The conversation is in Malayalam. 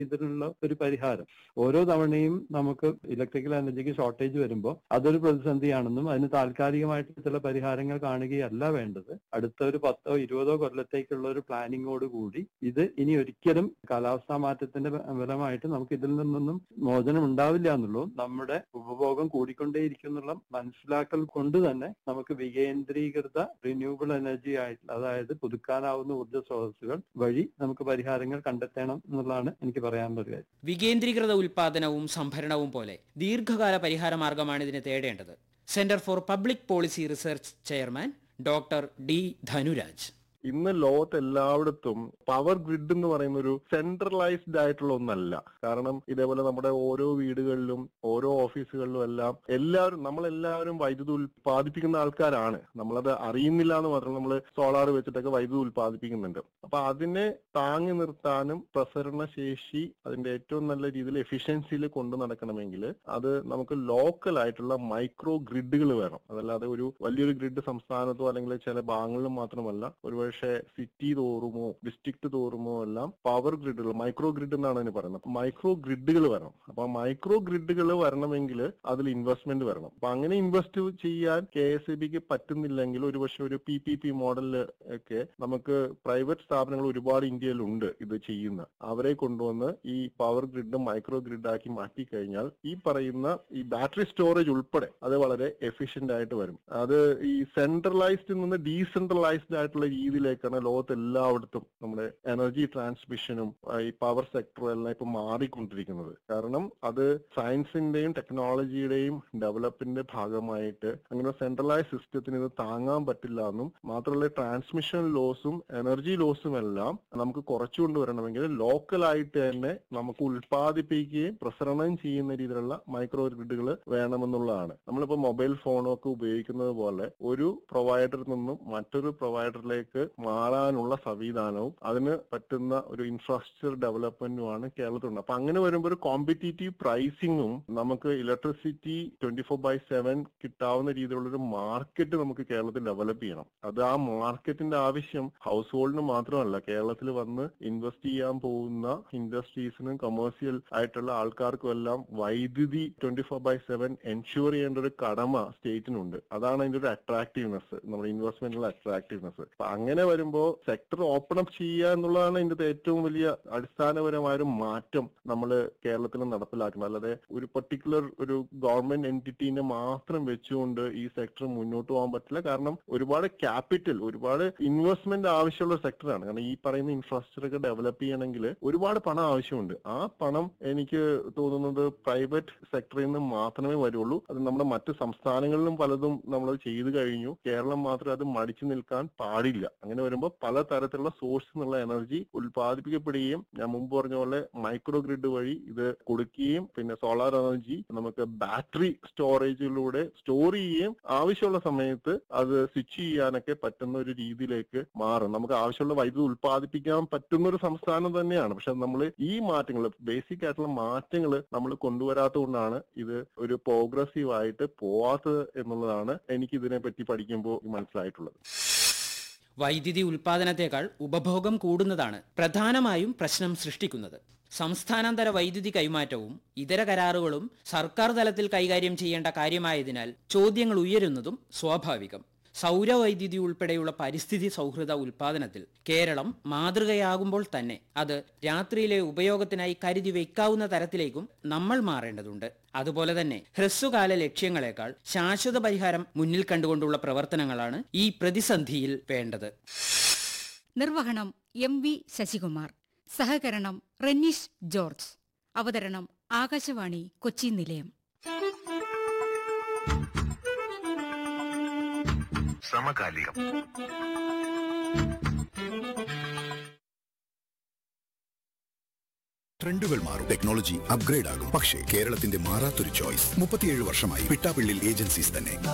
ഇതിനുള്ള ഒരു പരിഹാരം ഓരോ തവണയും നമുക്ക് ഇലക്ട്രിക്കൽ എനർജിക്ക് ഷോർട്ടേജ് വരുമ്പോൾ അതൊരു പ്രതിസന്ധിയാണെന്നും അതിന് താൽക്കാലികമായിട്ട് ചില പരിഹാരങ്ങൾ കാണുകയല്ല വേണ്ടത് അടുത്ത ഒരു പത്തോ ഇരുപതോ കൊല്ലത്തേക്കുള്ള ഒരു പ്ലാനിങ്ങോട് കൂടി ഇത് ഇനി ഒരിക്കലും കാലാവസ്ഥാ മാറ്റത്തിന്റെ ഫലമായിട്ട് നമുക്ക് ഇതിൽ നിന്നൊന്നും മോചനം ഉണ്ടാവില്ല എന്നുള്ളൂ നമ്മുടെ ഉപഭോഗം കൂടിക്കൊണ്ടേയിരിക്കുന്നുള്ള മനസ്സിലാക്കൽ കൊണ്ട് തന്നെ നമുക്ക് വികേന്ദ്രീകൃത റിന്യൂവബിൾ എനർജി ആയിട്ടുള്ള അതായത് പുതുക്കാനാവുന്ന ഊർജ്ജ സ്രോതസ്സുകൾ വഴി നമുക്ക് പരിഹാരങ്ങൾ കണ്ടെത്തണം എന്നുള്ളതാണ് എനിക്ക് പറയാനുള്ള ഒരു കാര്യം വികേന്ദ്രീകൃത ഉൽപാദനവും സംഭരണവും പോലെ ദീർഘകാല പരിഹാര മാർഗമാണ് ഇതിന് തേടേണ്ടത് centre for public policy research chairman doctor D Dhanuraj ഇന്ന് ലോകത്ത് എല്ലായിടത്തും പവർ ഗ്രിഡ് എന്ന് പറയുന്ന ഒരു സെൻട്രലൈസ്ഡ് ആയിട്ടുള്ള ഒന്നല്ല കാരണം ഇതേപോലെ നമ്മുടെ ഓരോ വീടുകളിലും ഓരോ ഓഫീസുകളിലും എല്ലാം എല്ലാവരും നമ്മളെല്ലാവരും വൈദ്യുതി ഉൽപ്പാദിപ്പിക്കുന്ന ആൾക്കാരാണ് നമ്മളത് അറിയുന്നില്ല എന്ന് മാത്രം നമ്മൾ സോളാർ വെച്ചിട്ടൊക്കെ വൈദ്യുതി ഉൽപ്പാദിപ്പിക്കുന്നുണ്ട് അപ്പൊ അതിനെ താങ്ങി നിർത്താനും പ്രസരണ ശേഷി അതിന്റെ ഏറ്റവും നല്ല രീതിയിൽ എഫിഷ്യൻസിയിൽ കൊണ്ടു നടക്കണമെങ്കിൽ അത് നമുക്ക് ലോക്കൽ ആയിട്ടുള്ള മൈക്രോ ഗ്രിഡുകൾ വേണം അതല്ലാതെ ഒരു വലിയൊരു ഗ്രിഡ് സംസ്ഥാനത്തോ അല്ലെങ്കിൽ ചില ഭാഗങ്ങളിലും മാത്രമല്ല ഒരുപക്ഷെ സിറ്റി തോറുമോ ഡിസ്ട്രിക്ട് തോറുമോ എല്ലാം പവർ ഗ്രിഡുകൾ മൈക്രോ ഗ്രിഡ് എന്നാണ് അതിന് പറയുന്നത് മൈക്രോ ഗ്രിഡുകൾ വരണം അപ്പൊ മൈക്രോ ഗ്രിഡുകൾ വരണമെങ്കിൽ അതിൽ ഇൻവെസ്റ്റ്മെന്റ് വരണം അപ്പൊ അങ്ങനെ ഇൻവെസ്റ്റ് ചെയ്യാൻ കെ എസ് ഇ ബിക്ക് പറ്റുന്നില്ലെങ്കിൽ ഒരുപക്ഷെ ഒരു പി പി പി മോഡലിൽ ഒക്കെ നമുക്ക് പ്രൈവറ്റ് സ്ഥാപനങ്ങൾ ഒരുപാട് ഇന്ത്യയിലുണ്ട് ഇത് ചെയ്യുന്ന അവരെ കൊണ്ടുവന്ന് ഈ പവർ ഗ്രിഡ് മൈക്രോ ഗ്രിഡ് ആക്കി മാറ്റി കഴിഞ്ഞാൽ ഈ പറയുന്ന ഈ ബാറ്ററി സ്റ്റോറേജ് ഉൾപ്പെടെ അത് വളരെ എഫിഷ്യന്റ് ആയിട്ട് വരും അത് ഈ സെൻട്രലൈസ്ഡ് നിന്ന് ഡീസെൻട്രലൈസ്ഡ് ആയിട്ടുള്ള രീതിയിലേക്കാണ് ലോകത്ത് എല്ലായിടത്തും നമ്മുടെ എനർജി ട്രാൻസ്മിഷനും ആ, ഈ പവർ സെക്ടറും എല്ലാം ഇപ്പൊ മാറിക്കൊണ്ടിരിക്കുന്നത് കാരണം അത് സയൻസിന്റെയും ടെക്നോളജിയുടെയും ഡെവലപ്പിന്റെ ഭാഗമായിട്ട് അങ്ങനെ സെൻട്രലൈസ് സിസ്റ്റത്തിന് ഇത് താങ്ങാൻ പറ്റില്ല എന്നും മാത്രമല്ല ട്രാൻസ്മിഷൻ ലോസും എനർജി ലോസും എല്ലാം നമുക്ക് കുറച്ചു കൊണ്ടുവരണമെങ്കിൽ ലോക്കലായിട്ട് തന്നെ നമുക്ക് ഉൽപ്പാദിപ്പിക്കുകയും പ്രസരണം ചെയ്യുന്ന രീതിയിലുള്ള മൈക്രോ ഗ്രിഡുകൾ വേണമെന്നുള്ളതാണ് നമ്മളിപ്പോ മൊബൈൽ ഫോണൊക്കെ ഉപയോഗിക്കുന്നത് പോലെ ഒരു പ്രൊവൈഡറിൽ നിന്നും മറ്റൊരു പ്രൊവൈഡറിലേക്ക് മാറാനുള്ള സംവിധാനവും അതിന് പറ്റുന്ന ഒരു ഇൻഫ്രാസ്ട്രക്ചർ ഡെവലപ്മെന്റുമാണ് കേരളത്തിലുണ്ട് അപ്പൊ അങ്ങനെ വരുമ്പോൾ ഒരു കോമ്പറ്റീറ്റീവ് പ്രൈസിങ്ങും നമുക്ക് electricity twenty four by seven കിട്ടാവുന്ന രീതിയിലുള്ള ഒരു മാർക്കറ്റ് നമുക്ക് കേരളത്തിൽ ഡെവലപ്പ് ചെയ്യണം അത് ആ മാർക്കറ്റിന്റെ ആവശ്യം ഹൗസ് ഹോൾഡിന് മാത്രമല്ല കേരളത്തിൽ വന്ന് ഇൻവെസ്റ്റ് ചെയ്യാൻ പോകുന്ന ഇൻഡസ്ട്രീസിനും കൊമേഴ്സ്യൽ ആയിട്ടുള്ള ആൾക്കാർക്കും എല്ലാം വൈദ്യുതി twenty four by seven ensure ചെയ്യേണ്ട ഒരു കടമ സ്റ്റേറ്റിനുണ്ട് അതാണ് അതിന്റെ ഒരു അട്രാക്റ്റീവ്നെസ് നമ്മുടെ ഇൻവെസ്റ്റ്മെന്റിലുള്ള അട്രാക്റ്റീവ്നെസ് അപ്പൊ അങ്ങനെ വരുമ്പോൾ സെക്ടർ ഓപ്പൺ അപ്പ് ചെയ്യുക എന്നുള്ളതാണ് ഇതിന്റെ ഏറ്റവും വലിയ അടിസ്ഥാനപരമായ ഒരു മാറ്റം നമ്മൾ കേരളത്തിൽ നടപ്പിലാക്കുന്നത് അല്ലാതെ ഒരു പർട്ടിക്കുലർ ഒരു ഗവൺമെന്റ് എൻറ്റിറ്റീനെ മാത്രം വെച്ചുകൊണ്ട് ഈ സെക്ടർ മുന്നോട്ട് പോകാൻ പറ്റില്ല കാരണം ഒരുപാട് ക്യാപിറ്റൽ ഒരുപാട് ഇൻവെസ്റ്റ്മെന്റ് ആവശ്യമുള്ള സെക്ടറാണ് കാരണം ഈ പറയുന്ന ഇൻഫ്രാസ്ട്രക്ചർ ഒക്കെ ഡെവലപ്പ് ചെയ്യണമെങ്കിൽ ഒരുപാട് പണം ആവശ്യമുണ്ട് ആ പണം എനിക്ക് തോന്നുന്നത് പ്രൈവറ്റ് സെക്ടറിൽ നിന്ന് മാത്രമേ വരുള്ളൂ അത് നമ്മുടെ മറ്റ് സംസ്ഥാനങ്ങളിലും പലതും നമ്മൾ ചെയ്തു കഴിഞ്ഞു കേരളം മാത്രം അത് മടിച്ചു നിൽക്കാൻ പാടില്ല അങ്ങനെ വരുമ്പോൾ പല തരത്തിലുള്ള സോഴ്സിൽ നിന്നുള്ള എനർജി ഉൽപ്പാദിപ്പിക്കപ്പെടുകയും ഞാൻ മുമ്പ് പറഞ്ഞ പോലെ മൈക്രോ ഗ്രിഡ് വഴി ഇത് കൊടുക്കുകയും പിന്നെ സോളാർ എനർജി നമുക്ക് ബാറ്ററി സ്റ്റോറേജിലൂടെ സ്റ്റോർ ചെയ്യുകയും ആവശ്യമുള്ള സമയത്ത് അത് സ്വിച്ച് ചെയ്യാനൊക്കെ പറ്റുന്ന ഒരു രീതിയിലേക്ക് മാറും നമുക്ക് ആവശ്യമുള്ള വൈദ്യുതി ഉൽപ്പാദിപ്പിക്കാൻ പറ്റുന്ന ഒരു സംസ്ഥാനം തന്നെയാണ് പക്ഷെ നമ്മൾ ഈ മാറ്റങ്ങൾ ബേസിക് ആയിട്ടുള്ള മാറ്റങ്ങൾ നമ്മൾ കൊണ്ടുവരാത്തതുകൊണ്ടാണ് ഇത് ഒരു പ്രോഗ്രസീവ് ആയിട്ട് പോവാത്തത് എന്നുള്ളതാണ് എനിക്ക് ഇതിനെ പറ്റി പഠിക്കുമ്പോൾ മനസ്സിലായിട്ടുള്ളത് വൈദ്യുതി ഉൽപാദനത്തേക്കാൾ ഉപഭോഗം കൂടുന്നതാണ് പ്രധാനമായും പ്രശ്നം സൃഷ്ടിക്കുന്നത് സംസ്ഥാനാന്തര വൈദ്യുതി കൈമാറ്റവും ഇതര കരാറുകളും സർക്കാർ തലത്തിൽ കൈകാര്യം ചെയ്യേണ്ട കാര്യമായതിനാൽ ചോദ്യങ്ങൾ ഉയരുന്നതും സ്വാഭാവികം സൗരവൈദ്യുതി ഉൾപ്പെടെയുള്ള പരിസ്ഥിതി സൗഹൃദ ഉൽപാദനത്തിൽ കേരളം മാതൃകയാകുമ്പോൾ തന്നെ അത് രാത്രിയിലെ ഉപയോഗത്തിനായി കരുതി വയ്ക്കാവുന്ന തരത്തിലേക്കും നമ്മൾ മാറേണ്ടതുണ്ട് അതുപോലെ തന്നെ ഹ്രസ്വകാല ലക്ഷ്യങ്ങളെക്കാൾ ശാശ്വത പരിഹാരം മുന്നിൽ കണ്ടുകൊണ്ടുള്ള പ്രവർത്തനങ്ങളാണ് ഈ പ്രതിസന്ധിയിൽ വേണ്ടത് നിർവഹണം എം വി ശശികുമാർ സഹകരണം റെന്നീഷ് ജോർജ് അവതരണം ആകാശവാണി കൊച്ചി നിലയം സമകാലികം ട്രെൻഡുകൾ മാറും ടെക്നോളജി അപ്ഗ്രേഡ് ആകും പക്ഷേ കേരളത്തിന്റെ മാറാത്തൊരു ചോയ്സ് മുപ്പത്തിയേഴ് വർഷമായി പിട്ടാപ്പിള്ളിൽ ഏജൻസീസ് തന്നെ